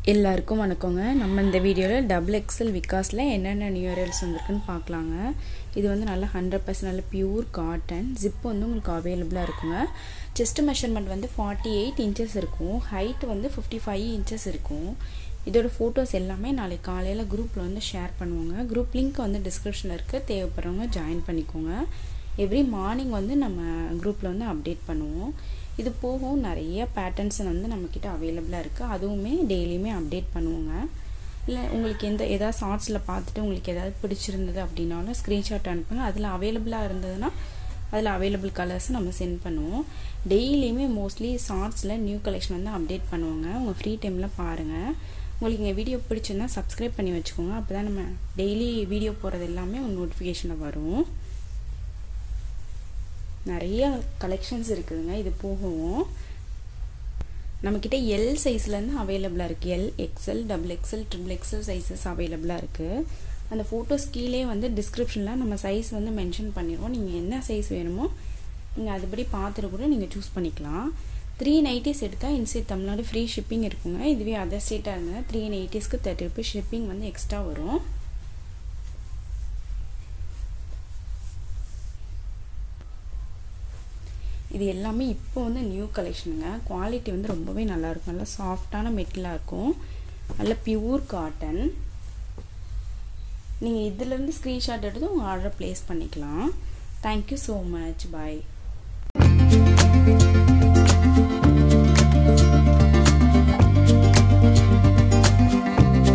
எல்லாருக்கும் வணக்கங்க நம்ம இந்த வீடியோவில் டபுள் எக்ஸல் விகாஸில் என்னென்ன நியூ இயர்ஸ் வந்திருக்குன்னு பார்க்கலாங்க இது வந்து நல்லா ஹண்ட்ரட் பர்சன்ட் நல்ல பியூர் காட்டன் ஜிப் வந்து உங்களுக்கு அவைலபிளாக இருக்குங்க செஸ்ட் மெஷர்மெண்ட் வந்து ஃபார்ட்டி எயிட் இன்ச்சஸ் இருக்கும் ஹைட் வந்து ஃபிஃப்டி ஃபைவ் இன்ச்சஸ் இருக்கும் இதோட ஃபோட்டோஸ் எல்லாமே நாளைக்கு காலையில் குரூப்பில் வந்து ஷேர் பண்ணுவோங்க குரூப் லிங்க் வந்து டிஸ்கிரிப்ஷனில் இருக்குது தேவைப்படுறவங்க ஜாயின் பண்ணிக்கோங்க எவ்ரி மார்னிங் வந்து நம்ம குரூப்பில் வந்து அப்டேட் பண்ணுவோம் இது போகும் நிறைய பேட்டர்ன்ஸ் வந்து நம்மக்கிட்ட அவைலபிளாக இருக்குது அதுவுமே டெய்லியுமே அப்டேட் பண்ணுவோங்க இல்லை உங்களுக்கு எந்த ஏதாவது ஷார்ட்ஸில் பார்த்துட்டு உங்களுக்கு ஏதாவது பிடிச்சிருந்தது அப்படின்னாலும் ஸ்க்ரீன்ஷாட் அனுப்புங்க அதில் அவைலபிளாக இருந்ததுன்னா அதில் அவைலபிள் கலர்ஸ் நம்ம சென்ட் பண்ணுவோம் டெய்லியுமே மோஸ்ட்லி ஷார்ட்ஸில் நியூ கலெக்ஷன் வந்து அப்டேட் பண்ணுவோங்க உங்கள் ஃப்ரீ டைமில் பாருங்கள் உங்களுக்கு எங்கள் வீடியோ பிடிச்சிருந்தா சப்ஸ்கிரைப் பண்ணி வச்சுக்கோங்க அப்போ தான் நம்ம டெய்லி வீடியோ போகிறது எல்லாமே உங்கள் நோட்டிஃபிகேஷனில் வரும் நிறைய கலெக்ஷன்ஸ் இருக்குதுங்க இது போகவும் நம்மக்கிட்ட எல் சைஸ்லேருந்து அவைலபிளாக இருக்குது L XL double XL triple XL sizes அவைலபிளாக இருக்குது அந்த ஃபோட்டோஸ் கீழே வந்து டிஸ்கிரிப்ஷனில் நம்ம சைஸ் வந்து மென்ஷன் பண்ணிடுவோம் நீங்கள் என்ன சைஸ் வேணுமோ நீங்கள் அதுபடி பார்த்துட்டு கூட நீங்கள் சூஸ் பண்ணிக்கலாம் த்ரீ நைட்டிஸ் எடுத்தால் இன்சைட் தமிழ்நாடு ஃப்ரீ ஷிப்பிங் இருக்குங்க இதுவே அதர் ஸ்டேட்டாக இருந்தால் த்ரீ நைட்டிஸ்க்கு தேர்ட்டி ருபீஸ் ஷிப்பிங் வந்து எக்ஸ்ட்ரா வரும் இது எல்லாமே இப்போ வந்து நியூ கலெக்ஷனுங்க குவாலிட்டி வந்து ரொம்பவே நல்லாயிருக்கும் நல்லா சாஃப்டான மெட்டீரியலாக இருக்கும் நல்ல பியூர் காட்டன் நீங்கள் இதிலேருந்து ஸ்க்ரீன்ஷாட் எடுத்து உங்கள் ஆர்டரை ப்ளேஸ் பண்ணிக்கலாம் தேங்க்யூ ஸோ மச் பாய்